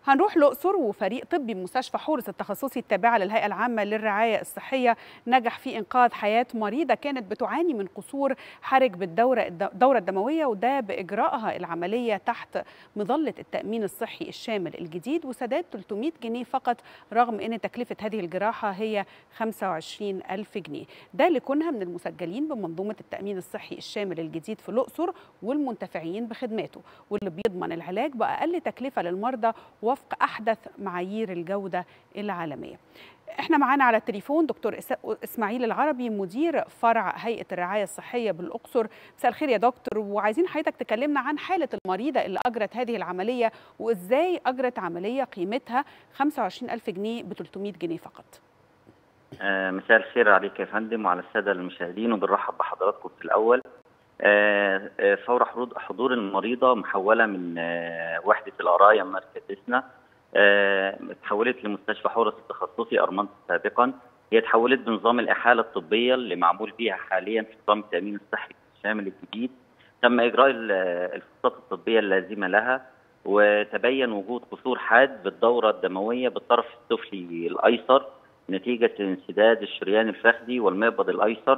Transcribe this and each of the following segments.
هنروح الأقصر وفريق طبي بمستشفى حورس التخصصي التابعة للهيئة العامة للرعاية الصحية نجح في إنقاذ حياة مريضة كانت بتعاني من قصور حرج بالدورة الدورة الدموية وده بإجراءها العملية تحت مظلة التأمين الصحي الشامل الجديد وسداد 300 جنيه فقط رغم أن تكلفة هذه الجراحة هي 25 ألف جنيه ده لكونها من المسجلين بمنظومة التأمين الصحي الشامل الجديد في الأقصر والمنتفعين بخدماته واللي بيضمن العلاج بأقل تكلفة للمرضى وفق احدث معايير الجوده العالميه. احنا معانا على التليفون دكتور اسماعيل العربي مدير فرع هيئه الرعايه الصحيه بالاقصر مساء الخير يا دكتور وعايزين حضرتك تكلمنا عن حاله المريضه اللي اجرت هذه العمليه وازاي اجرت عمليه قيمتها 25000 جنيه ب 300 جنيه فقط آه مساء الخير عليك يا فندم وعلى الساده المشاهدين وبنرحب بحضراتكم في الاول فور حضور المريضه محوله من وحده القرايه مركز اسنا اتحولت لمستشفى حورس التخصصي ارمنت سابقا هي اتحولت بنظام الاحاله الطبيه اللي معمول بيها حاليا في نظام التامين الصحي الشامل الجديد تم اجراء الفحوصات الطبيه اللازمه لها وتبين وجود قصور حاد بالدوره الدمويه بالطرف السفلي الايسر نتيجه انسداد الشريان الفخذي والمقبض الايسر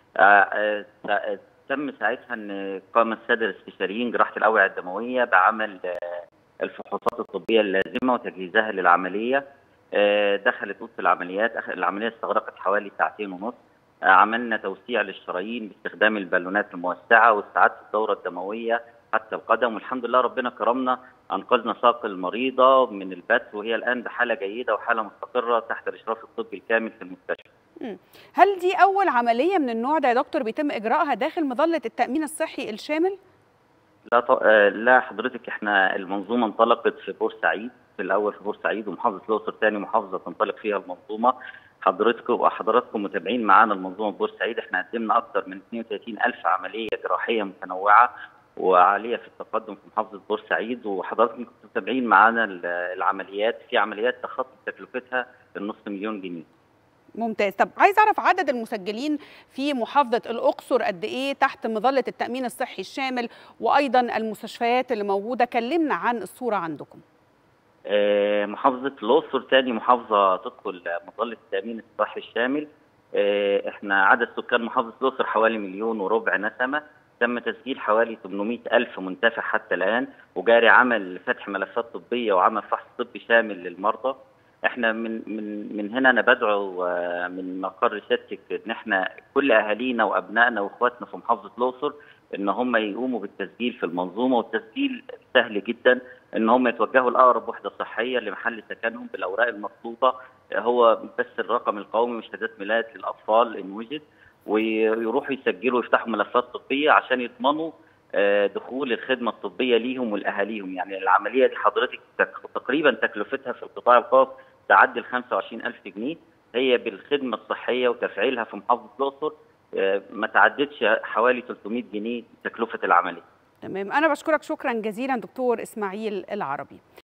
تم ساعتها ان قام الساده الاستشاريين جراحه الاوعيه الدمويه بعمل الفحوصات الطبيه اللازمه وتجهيزها للعمليه دخلت اوضه العمليات العمليه استغرقت حوالي ساعتين ونص عملنا توسيع للشرايين باستخدام البالونات الموسعه واستعاده الدوره الدمويه حتى القدم والحمد لله ربنا كرمنا انقذنا ساق المريضه من البث وهي الان بحاله جيده وحاله مستقره تحت الاشراف الطبي الكامل في المستشفى. هل دي اول عمليه من النوع ده يا دكتور بيتم اجراءها داخل مظله التامين الصحي الشامل؟ لا ط... لا حضرتك احنا المنظومه انطلقت في بورسعيد في الاول في بورسعيد ومحافظه الاقصر ثاني محافظه تنطلق فيها المنظومه حضرتكم وحضراتكم متابعين معانا المنظومه في بورسعيد احنا قدمنا اكثر من 32 الف عمليه جراحيه متنوعه وعاليه في التقدم في محافظه بورسعيد وحضراتكم كنتوا متابعين معانا العمليات في عمليات تخطى تكلفتها النص مليون جنيه. ممتاز طب عايز اعرف عدد المسجلين في محافظه الاقصر قد ايه تحت مظله التامين الصحي الشامل وايضا المستشفيات اللي موجوده كلمنا عن الصوره عندكم آه محافظه الاقصر ثاني محافظه تدخل مظله التامين الصحي الشامل آه احنا عدد سكان محافظه الاقصر حوالي مليون وربع نسمه تم تسجيل حوالي 800 ألف منتفع حتى الآن وجاري عمل فتح ملفات طبية وعمل فحص طبي شامل للمرضى احنا من من من هنا انا بدعو من مقر سيادتك ان احنا كل اهالينا وابنائنا واخواتنا في محافظه الاقصر ان هم يقوموا بالتسجيل في المنظومه والتسجيل سهل جدا ان هم يتوجهوا لاقرب وحده صحيه لمحل سكنهم بالاوراق المطلوبه هو بس الرقم القومي وشهادات ميلاد للاطفال ان وجد ويروحوا يسجلوا ويفتحوا ملفات طبيه عشان يضمنوا دخول الخدمه الطبيه ليهم ولاهاليهم يعني العمليه دي حضرتك تقريبا تكلفتها في القطاع الخاص تعدي ال 25000 جنيه هي بالخدمه الصحيه وتفعيلها في محافظه الاقصر ما تعدتش حوالي 300 جنيه تكلفه العمليه. تمام انا بشكرك شكرا جزيلا دكتور اسماعيل العربي.